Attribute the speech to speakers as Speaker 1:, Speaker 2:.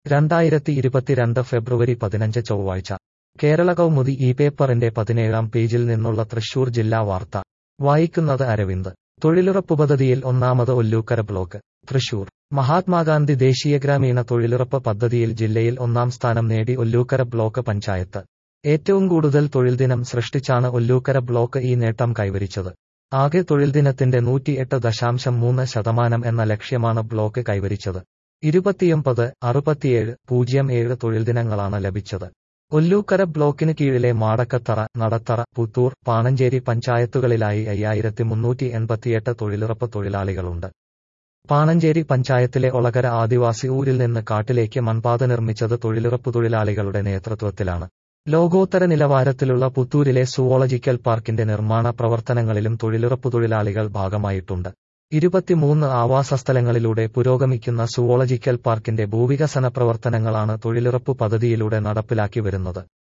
Speaker 1: രണ്ടായിരത്തി ഇരുപത്തിരണ്ട് ഫെബ്രുവരി പതിനഞ്ച് ചൊവ്വാഴ്ച കേരള കൗമുദി ഈ പേപ്പറിന്റെ പതിനേഴാം പേജിൽ നിന്നുള്ള തൃശൂർ ജില്ലാ വാർത്ത വായിക്കുന്നത് അരവിന്ദ് തൊഴിലുറപ്പ് പദ്ധതിയിൽ ഒന്നാമത് ഒല്ലൂക്കര ബ്ലോക്ക് തൃശൂർ മഹാത്മാഗാന്ധി ദേശീയ ഗ്രാമീണ തൊഴിലുറപ്പ് പദ്ധതിയിൽ ജില്ലയിൽ ഒന്നാം സ്ഥാനം നേടി ഒല്ലൂക്കര ബ്ലോക്ക് പഞ്ചായത്ത് ഏറ്റവും കൂടുതൽ തൊഴിൽദിനം സൃഷ്ടിച്ചാണ് ഒല്ലൂക്കര ബ്ലോക്ക് ഈ നേട്ടം കൈവരിച്ചത് ആകെ തൊഴിൽദിനത്തിന്റെ നൂറ്റിയെട്ട് ദശാംശം മൂന്ന് ശതമാനം എന്ന ലക്ഷ്യമാണ് ബ്ലോക്ക് കൈവരിച്ചത് ഇരുപത്തിയൊമ്പത് അറുപത്തിയേഴ് പൂജ്യം ഏഴ് തൊഴിൽദിനങ്ങളാണ് ലഭിച്ചത് ഒല്ലൂക്കര ബ്ലോക്കിന് കീഴിലെ മാടക്കത്തറ നടത്തറ പുത്തൂർ പാണഞ്ചേരി പഞ്ചായത്തുകളിലായി അയ്യായിരത്തി മുന്നൂറ്റി എൺപത്തിയെട്ട് തൊഴിലുറപ്പ് തൊഴിലാളികളുണ്ട് പാണഞ്ചേരി പഞ്ചായത്തിലെ ഒളകര ആദിവാസി ഊരിൽ നിന്ന് കാട്ടിലേക്ക് മൺപാത നിർമ്മിച്ചത് തൊഴിലുറപ്പ് തൊഴിലാളികളുടെ നേതൃത്വത്തിലാണ് ലോകോത്തര നിലവാരത്തിലുള്ള പുത്തൂരിലെ സുവോളജിക്കൽ പാർക്കിന്റെ നിർമ്മാണ പ്രവർത്തനങ്ങളിലും തൊഴിലുറപ്പ് തൊഴിലാളികൾ ഭാഗമായിട്ടുണ്ട് ഇരുപത്തിമൂന്ന് ആവാസസ്ഥലങ്ങളിലൂടെ പുരോഗമിക്കുന്ന സുവോളജിക്കൽ പാർക്കിന്റെ ഭൂവികസന പ്രവർത്തനങ്ങളാണ് തൊഴിലുറപ്പ് പദ്ധതിയിലൂടെ നടപ്പിലാക്കി വരുന്നത്